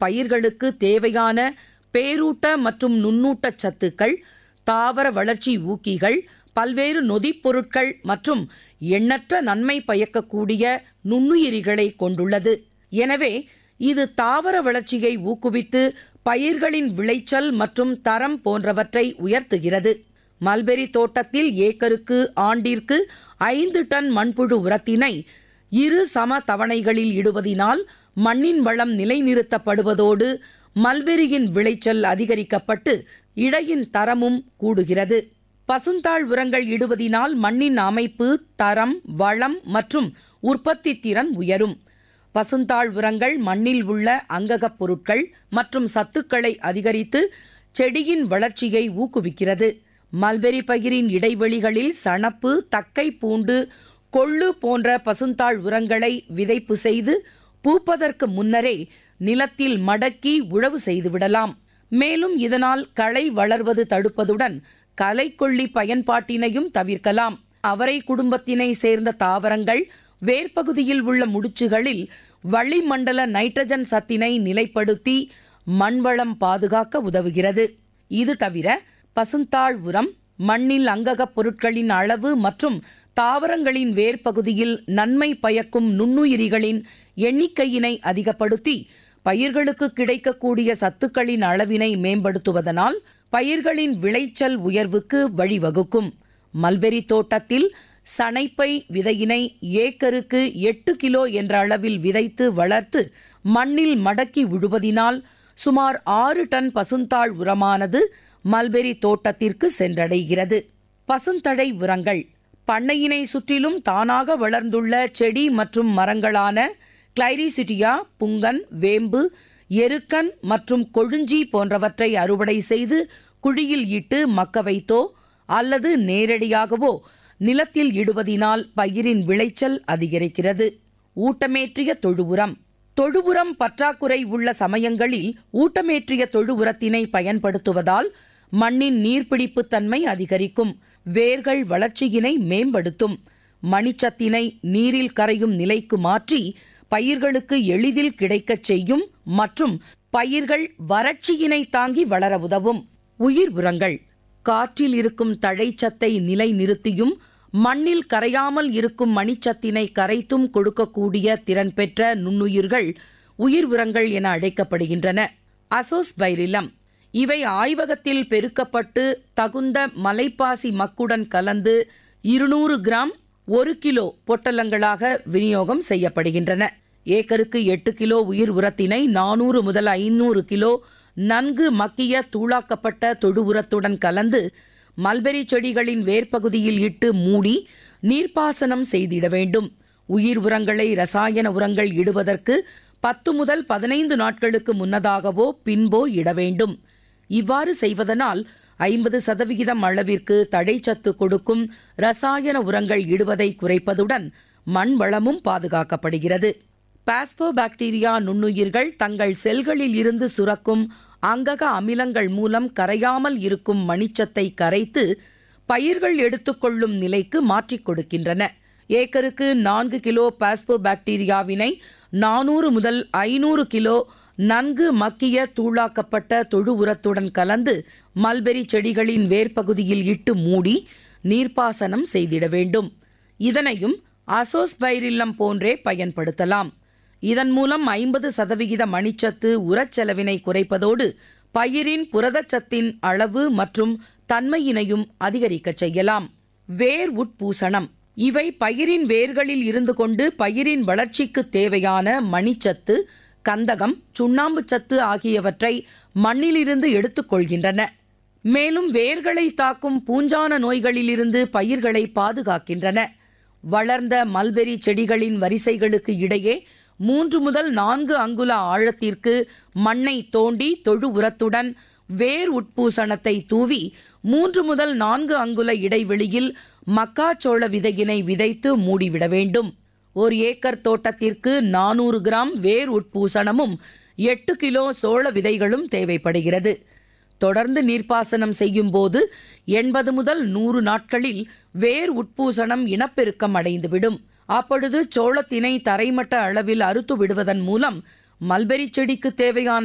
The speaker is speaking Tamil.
பயிர்களுக்கு தேவையான பேரூட்ட மற்றும் நுண்ணூட்ட சத்துக்கள் தாவர வளர்ச்சி ஊக்கிகள் பல்வேறு நொதிப் பொருட்கள் மற்றும் எண்ணற்ற நன்மை பயக்கக்கூடிய நுண்ணுயிரிகளை கொண்டுள்ளது எனவே இது தாவர வளர்ச்சியை ஊக்குவித்து பயிர்களின் விளைச்சல் மற்றும் தரம் போன்றவற்றை உயர்த்துகிறது மல்பெரி தோட்டத்தில் ஏக்கருக்கு ஆண்டிற்கு ஐந்து டன் மண்புழு உரத்தினை இரு சம தவணைகளில் இடுவதினால் மண்ணின் வளம் நிலைநிறுத்தப்படுவதோடு மல்பெரியின் விளைச்சல் அதிகரிக்கப்பட்டு இடையின் தரமும் கூடுகிறது பசுந்தாள் உரங்கள் இடுவதினால் மண்ணின் அமைப்பு தரம் வளம் மற்றும் உற்பத்தி திறன் உயரும் பசுந்தாள் உரங்கள் மண்ணில் உள்ள அங்ககப் பொருட்கள் மற்றும் சத்துக்களை அதிகரித்து செடியின் வளர்ச்சியை ஊக்குவிக்கிறது மல்பெரி பயிரின் இடைவெளிகளில் சணப்பு தக்கை பூண்டு கொள்ளு போன்ற பசுந்தாள் உரங்களை விதைப்பு செய்து பூப்பதற்கு முன்னரே நிலத்தில் மடக்கி உழவு செய்துவிடலாம் மேலும் இதனால் களை வளர்வது தடுப்பதுடன் களைக்கொல்லி பயன்பாட்டினையும் தவிர்க்கலாம் அவரை குடும்பத்தினை சேர்ந்த தாவரங்கள் வேர்ப்பகுதியில் உள்ள முடிச்சுகளில் வளிமண்டல நைட்ரஜன் சத்தினை நிலைப்படுத்தி மண்வளம் பாதுகாக்க உதவுகிறது இது தவிர பசுந்தாள் உரம் மண்ணில் அங்ககப் பொருட்களின் அளவு மற்றும் தாவரங்களின் வேர்ப்பகுதியில் நன்மை பயக்கும் நுண்ணுயிரிகளின் எண்ணிக்கையினை அதிகப்படுத்தி பயிர்களுக்கு கிடைக்கக்கூடிய சத்துக்களின் அளவினை மேம்படுத்துவதனால் பயிர்களின் விளைச்சல் உயர்வுக்கு வழிவகுக்கும் மல்பெரி தோட்டத்தில் சணைப்பை விதையினை ஏக்கருக்கு எட்டு கிலோ என்ற அளவில் விதைத்து வளர்த்து மண்ணில் மடக்கி உழுவதினால் சுமார் ஆறு டன் பசுந்தாள் உரமானது மல்பெரி தோட்டத்திற்கு சென்றடைகிறது பசுந்தடை உரங்கள் பண்ணையினை சுற்றிலும் தானாக வளர்ந்துள்ள செடி மற்றும் மரங்களான கிளைரிசிட்டியா புங்கன் வேம்பு எருக்கன் மற்றும் கொழுஞ்சி போன்றவற்றை அறுவடை செய்து குழியில் இட்டு மக்க வைத்தோ அல்லது நேரடியாகவோ நிலத்தில் இடுவதினால் பயிரின் விளைச்சல் அதிகரிக்கிறது ஊட்டமேற்றிய தொழு உரம் தொழு உரம் பற்றாக்குறை உள்ள சமயங்களில் ஊட்டமேற்றிய தொழு உரத்தினை பயன்படுத்துவதால் மண்ணின் நீர்பிடிப்பு தன்மை அதிகரிக்கும் வேர்கள் வளர்ச்சியினை மேம்படுத்தும் மணிச்சத்தினை நீரில் கரையும் நிலைக்கு மாற்றி பயிர்களுக்கு எளிதில் கிடைக்கச் செய்யும் மற்றும் பயிர்கள் வறட்சியினை தாங்கி வளர உதவும் உயிர் உரங்கள் காற்றில் இருக்கும் தழைச்சத்தை நிலை நிறுத்தியும் மண்ணில் கரையாமல் இருக்கும் மணிச்சத்தினை கரைத்தும் கொடுக்கக்கூடிய திறன் பெற்ற நுண்ணுயிர்கள் உயிர் உரங்கள் என அழைக்கப்படுகின்றன அசோஸ்பைரிலம் இவை ஆய்வகத்தில் பெருக்கப்பட்டு தகுந்த மலைப்பாசி மக்குடன் கலந்து இருநூறு கிராம் ஒரு கிலோ பொட்டலங்களாக விநியோகம் செய்யப்படுகின்றன ஏக்கருக்கு எட்டு கிலோ உயிர் உரத்தினை நானூறு முதல் ஐநூறு கிலோ நன்கு மக்கிய தூளாக்கப்பட்ட தொழு உரத்துடன் கலந்து மல்பெரி செடிகளின் வேர்ப்பகுதியில் இட்டு மூடி நீர்ப்பாசனம் செய்திட வேண்டும் உயிர் உரங்களை ரசாயன உரங்கள் இடுவதற்கு பத்து முதல் பதினைந்து நாட்களுக்கு முன்னதாகவோ பின்போ இட வேண்டும் இவ்வாறு செய்வதனால் ஐம்பது சதவிகிதம் அளவிற்கு தடைச்சத்து கொடுக்கும் ரசாயன உரங்கள் இடுவதை குறைப்பதுடன் மண் வளமும் பாதுகாக்கப்படுகிறது பாஸ்போபாக்டீரியா நுண்ணுயிர்கள் தங்கள் செல்களில் இருந்து சுரக்கும் அங்கக அமிலங்கள் மூலம் கரையாமல் இருக்கும் மணிச்சத்தை கரைத்து பயிர்கள் எடுத்துக்கொள்ளும் நிலைக்கு மாற்றிக் கொடுக்கின்றன ஏக்கருக்கு நான்கு கிலோ பாஸ்போபாக்டீரியாவினை நானூறு முதல் ஐநூறு கிலோ நன்கு மக்கிய தூளாக்கப்பட்ட தொழு உரத்துடன் கலந்து மல்பெரி செடிகளின் வேர்ப்பகுதியில் இட்டு மூடி நீர்ப்பாசனம் செய்திட வேண்டும் இதனையும் அசோஸ்பைரில்லம் போன்றே பயன்படுத்தலாம் இதன் மூலம் ஐம்பது சதவிகித மணிச்சத்து உரச்செலவினை குறைப்பதோடு பயிரின் புரதச்சத்தின் அளவு மற்றும் தன்மையினையும் அதிகரிக்கச் செய்யலாம் வேர் உட்பூசணம் இவை பயிரின் வேர்களில் இருந்து கொண்டு பயிரின் வளர்ச்சிக்கு தேவையான மணிச்சத்து கந்தகம் சுண்ணாம்பு சத்து ஆகியவற்றை மண்ணிலிருந்து எடுத்துக்கொள்கின்றன மேலும் வேர்களை தாக்கும் பூஞ்சான நோய்களிலிருந்து பயிர்களை பாதுகாக்கின்றன வளர்ந்த மல்பெரி செடிகளின் வரிசைகளுக்கு இடையே மூன்று முதல் நான்கு அங்குல ஆழத்திற்கு மண்ணை தோண்டி தொழு உரத்துடன் வேர் உட்பூசணத்தை தூவி மூன்று முதல் நான்கு அங்குல இடைவெளியில் மக்காச்சோள விதையினை விதைத்து மூடிவிட வேண்டும் ஒரு ஏக்கர் தோட்டத்திற்கு நானூறு கிராம் வேர் உட்பூசணமும் எட்டு கிலோ சோள விதைகளும் தேவைப்படுகிறது தொடர்ந்து நீர்ப்பாசனம் செய்யும் போது எண்பது முதல் நூறு நாட்களில் வேர் உட்பூசணம் இனப்பெருக்கம் அடைந்துவிடும் அப்பொழுது சோளத்தினை தரைமட்ட அளவில் அறுத்து விடுவதன் மூலம் மல்பெரி செடிக்கு தேவையான